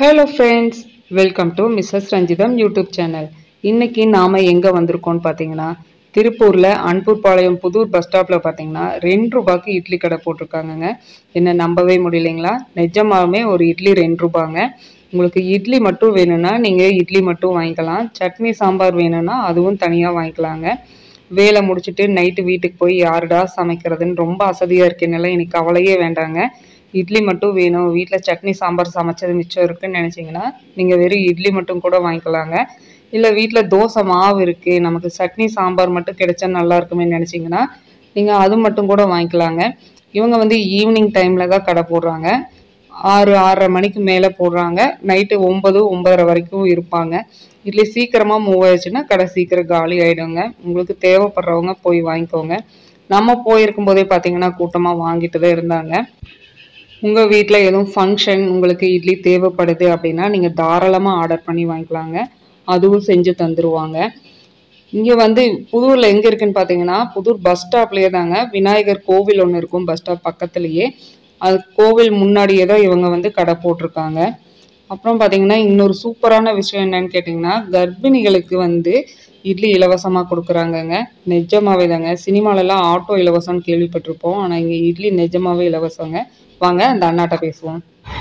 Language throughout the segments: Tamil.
Hello friends welcome to Mrs Ranjitham YouTube channel இன்னைக்கு நாம் எங்கே வந்திருக்கோம்னு பார்த்தீங்கன்னா திருப்பூரில் அன்பூர்பாளையம் புதூர் பஸ் ஸ்டாப்பில் பார்த்தீங்கன்னா ரெண்டு ரூபாய்க்கு இட்லி கடை போட்டிருக்காங்கங்க என்ன நம்பவே முடியலைங்களா நிஜமாவே ஒரு இட்லி ரெண்டு ரூபாங்க உங்களுக்கு இட்லி மட்டும் வேணும்னா நீங்கள் இட்லி மட்டும் வாங்கிக்கலாம் சட்னி சாம்பார் வேணும்னா அதுவும் தனியாக வாங்கிக்கலாங்க வேலை முடிச்சுட்டு நைட்டு வீட்டுக்கு போய் யாருடா சமைக்கிறதுன்னு ரொம்ப அசதியாக இருக்கனால எனக்கு கவலையே வேண்டாங்க இட்லி மட்டும் வேணும் வீட்டில் சட்னி சாம்பார் சமைச்சது மிச்சம் இருக்குன்னு நினச்சிங்கன்னா நீங்கள் வெறும் இட்லி மட்டும் கூட வாங்கிக்கலாங்க இல்லை வீட்டில் தோசை மாவு இருக்குது நமக்கு சட்னி சாம்பார் மட்டும் கிடைச்சா நல்லா இருக்குமே நினச்சிங்கன்னா நீங்கள் அது மட்டும் கூட வாங்கிக்கலாங்க இவங்க வந்து ஈவினிங் டைமில் தான் கடை போடுறாங்க ஆறு ஆறரை மணிக்கு மேலே போடுறாங்க நைட்டு ஒம்பது ஒம்பதரை வரைக்கும் இருப்பாங்க இட்லி சீக்கிரமாக மூவ் ஆயிடுச்சுன்னா கடை சீக்கிரம் காலி ஆகிடுங்க உங்களுக்கு தேவைப்படுறவங்க போய் வாங்கிக்கோங்க நம்ம போயிருக்கும் போதே பார்த்தீங்கன்னா கூட்டமாக வாங்கிட்டு தான் இருந்தாங்க உங்கள் வீட்டில் எதுவும் ஃபங்க்ஷன் உங்களுக்கு இட்லி தேவைப்படுது அப்படின்னா நீங்கள் தாராளமாக ஆர்டர் பண்ணி வாங்கிக்கலாங்க அதுவும் செஞ்சு தந்துடுவாங்க இங்கே வந்து புதூரில் எங்கே இருக்குன்னு பார்த்தீங்கன்னா புதூர் பஸ் ஸ்டாப்லேயே தாங்க விநாயகர் கோவில் ஒன்று இருக்கும் பஸ் ஸ்டாப் பக்கத்துலேயே அது கோவில் முன்னாடியே தான் இவங்க வந்து கடை போட்டிருக்காங்க அப்புறம் பார்த்தீங்கன்னா இன்னொரு சூப்பரான விஷயம் என்னன்னு கேட்டிங்கன்னா கர்ப்பிணிகளுக்கு வந்து இட்லி இலவசமாக கொடுக்குறாங்கங்க நிஜமாவே தாங்க சினிமாலெல்லாம் ஆட்டோ இலவசம்னு கேள்விப்பட்டிருப்போம் ஆனால் இங்கே இட்லி நிஜமாவே இலவசங்க வாங்க அந்த அண்ணாட்ட பேசுவோம்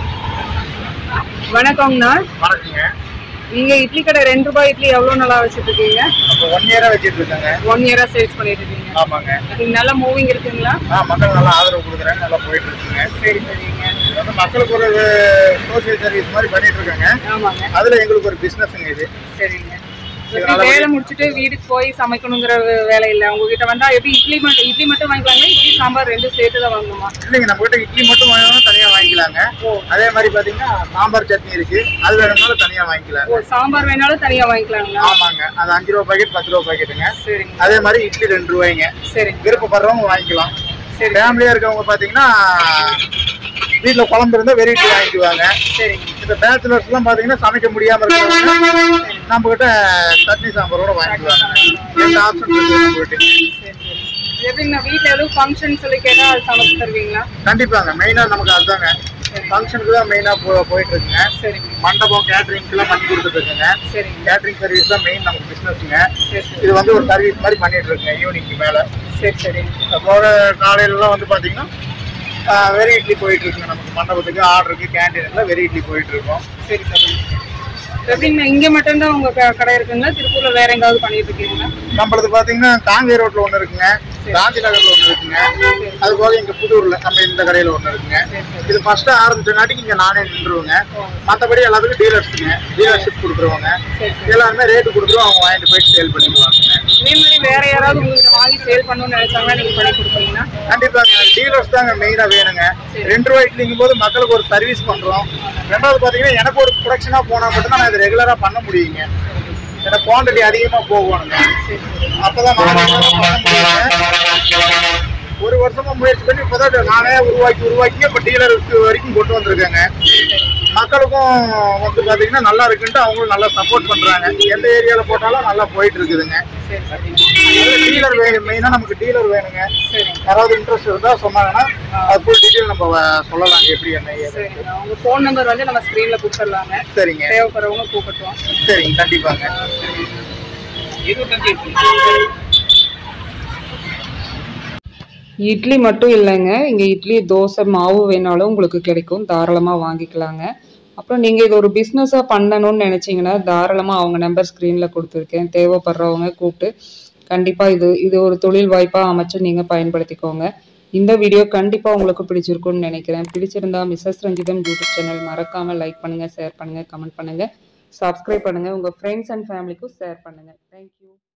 வணக்கங்கண்ணா வணக்கங்க நீங்க இட்லி கடை ரெண்டு ரூபாய் இட்லி எவ்வளவு நாளா வச்சுட்டு இருக்கீங்க இப்போ ஒன் இயரா வச்சிட்டு இருக்காங்க ஒன் இயரா சேல்ஸ் பண்ணிட்டு இருக்கீங்க ஆமாங்க அது நல்ல மூவிங் இருக்குங்களா ஆ மக்கள் நல்லா ஆதரவு கொடுக்குறாங்க நல்லா போயிட்டு இருக்குங்க சரி சரிங்க இது வந்து மக்களுக்கு ஒரு சோசியல் சர்வீஸ் மாதிரி பண்ணிட்டு இருக்காங்க ஆமாங்க அதுல எங்களுக்கு ஒரு பிசினஸ்ங்க இது சரிங்க இது எப்படி நல்லபடியா- வேலை முடிச்சுட்டு வீட்டுக்கு போய் சமைக்கணுங்கிற வே- வேலை இல்லை உங்ககிட்ட வந்தா எப்படி இட்லி மட்டும் இட்லி மட்டும் வாங்கிக்கலாங்க இட்லி சாம்பார் ரெண்டும் சேர்த்து தான் வாங்கணுமா இல்லைங்க நம்ம கிட்ட இட்லி மட்டும் வாங்கணும் தனியா வாங்கிக்கலாங்க ஓ அதே மாதிரி பாத்தீங்கன்னா சாம்பார் சட்னி இருக்கு அது வேணும்னாலும் தனியா வாங்கிக்கலாம் ஓ சாம்பார் வேணாலும் தனியா வாங்கிக்கலாங்களா ஆமாங்க அது அஞ்சு ரூபா பாக்கெட் பத்து ரூபா பாக்கெட்டுங்க சரிங்க அதே மாதிரி இட்லி ரெண்டு ரூபாய்ங்க சரிங்க விருப்பப்படுறவங்க வாங்கிக்கலாம் சரி ஃபேமிலியா இருக்கவங்க பாத்தீங்கன்னா வீட்டுல குழம்பு இருந்தா வெரி இட்லி வாங்கிக்குவாங்க சரிங்க இந்த பேச்சுலர்ஸ் எல்லாம் பாத்தீங்கன்னா சமைக்க முடியாம இருக்கிறவங்க நம்ம கிட்ட சட்னி சாம்பாரோட வாங்கிக்குவாங்க ரெண்டு ஆப்ஷன் இருக்கு நம்ம கிட்ட சரி சரி எப்படிங்கண்ணா வீட்டில் எதுவும் ஃபங்க்ஷன் சொல்லி கேட்டால் அது சமைச்சு தருவீங்களா கண்டிப்பாங்க மெயினா நமக்கு அதுதாங்க சரி ஃபங்க்ஷனுக்கு தான் மெயினா போ போயிட்டு இருக்குங்க சரிங்க மண்டபம் கேட்டரிங்க்கு எல்லாம் பண்ணி கொடுத்துட்டு இருக்குங்க சரிங்க கேட்டரிங் சர்வீஸ் தான் மெயின் நமக்கு பிசினஸ்ங்க சரி சரி இது வந்து ஒரு சர்வீஸ் மாதிரி பண்ணிட்டு இருக்குங்க ஈவினிங்க்கு மேல சரி சரி போற காலையில எல்லாம் வந்து பாத்தீங்கன்னா வெரி இட்லி போயிட்டு இருக்குங்க நமக்கு மண்டபத்துக்கு ஆர்டருக்கு கேண்டீன்ல வெரி இட்லி போயிட்டு இருக்கோம் சரி சரி எப்படிங்கண்ணா இங்கே மட்டும்தான் உங்கள் க கடை இருக்குங்களா திருப்பூரில் வேற எங்காவது பண்ணிட்டு இருக்கீங்களா நம்மளது பாத்தீங்கன்னா காங்கேய ரோட்ல ஒண்ணு இருக்குங்க காந்தி நகர்ல ஒண்ணு இருக்குங்க அது போக இங்க புதூர்ல நம்ம இந்த கடையில ஒண்ணு இருக்குங்க சரி சரி இது ஃபர்ஸ்ட் ஆரம்பிச்சங்காட்டிக்கு இங்க நானே நின்றுவேங்க மத்தபடி எல்லாத்துக்கும் டீலர்ஸுங்க டீலர்ஷிப் கொடுக்குறவங்க சரி சரி எல்லாருமே ரேட்டு கொடுத்துருவோம் அவங்க வாங்கிட்டு போயிட்டு சேல் பண்ணிக்குவாங்க இதே மாதிரி வேற யாராவது உங்கள்கிட்ட வாங்கி சேல் பண்ணணும்னு நினைச்சாங்கன்னா நீங்கள் பண்ணி கொடுப்பீங்கன்னா கண்டிப்பாங்க டீலர்ஸ் தாங்க மெயினா வேணுங்க ரெண்டு ரூபாய் இட்லிங்கும் போது மக்களுக்கு ஒரு சர்வீஸ் பண்றோம் ரெண்டாவது பாத்தீங்கன்னா எனக்கு ஒரு ப்ரொடக்ஷனா போனா மட்டும் தான் நான் இதை ரெகுலரா பண்ண முடியுங்க எனக்கு குவாண்டிட்டி அதிகமா போகணுங்க சரி சரி அப்பதான் நான் regular ஆ பண்ண முடியுங்க. ஒரு வருஷமா முயற்சி பண்ணி இப்பதான் நானே உருவாக்கி உருவாக்கி இப்ப டீலருக்கு வரைக்கும் கொண்டு வந்திருக்கேங்க மக்களுக்கும் வந்து பாத்தீங்கன்னா நல்லா இருக்குன்ட்டு அவங்களும் நல்லா சப்போர்ட் பண்றாங்க எந்த ஏரியால போட்டாலும் நல்லா போயிட்டு இருக்குதுங்க சரி சரி டீலர் வேணும் மெயினா நமக்கு டீலர் வேணுங்க சரிங்க யாராவது இன்ட்ரெஸ்ட் இருந்தா சொன்னாங்கன்னா அது ஃபுல் டீட்டெயில் நம்ம வ- சொல்லலாங்க எப்படி என்ன ஏது. சரிங்க உங்கள் ஃபோன் நம்பர் வந்து நம்ம ஸ்க்ரீனில் கொடுத்துடலாங்க சரிங்க தேவைப்படுறவங்க கூப்பிட்டுவோம் சரிங்க கண்டிப்பாங்க இட்லி மட்டும் இல்லைங்க இங்கே இட்லி தோசை மாவு வேணாலும் உங்களுக்கு கிடைக்கும் தாராளமாக வாங்கிக்கலாங்க அப்புறம் நீங்கள் இது ஒரு பிஸ்னஸாக பண்ணணும்னு நினச்சிங்கன்னா தாராளமாக அவங்க நம்பர் ஸ்க்ரீனில் கொடுத்துருக்கேன் தேவைப்படுறவங்க கூப்பிட்டு கண்டிப்பாக இது இது ஒரு தொழில் வாய்ப்பாக அமைச்சு நீங்கள் பயன்படுத்திக்கோங்க இந்த வீடியோ கண்டிப்பாக உங்களுக்கு பிடிச்சிருக்கும்னு நினைக்கிறேன் பிடிச்சிருந்தா மிஸ்ஸஸ் ரஞ்சிதம் யூடியூப் சேனல் மறக்காமல் லைக் பண்ணுங்கள் ஷேர் பண்ணுங்கள் கமெண்ட் பண்ணுங்கள் சப்ஸ்கிரைப் பண்ணுங்கள் உங்கள் ஃப்ரெண்ட்ஸ் அண்ட் ஃபேமிலிக்கும் ஷேர் பண்ணுங்கள் தேங்க்யூ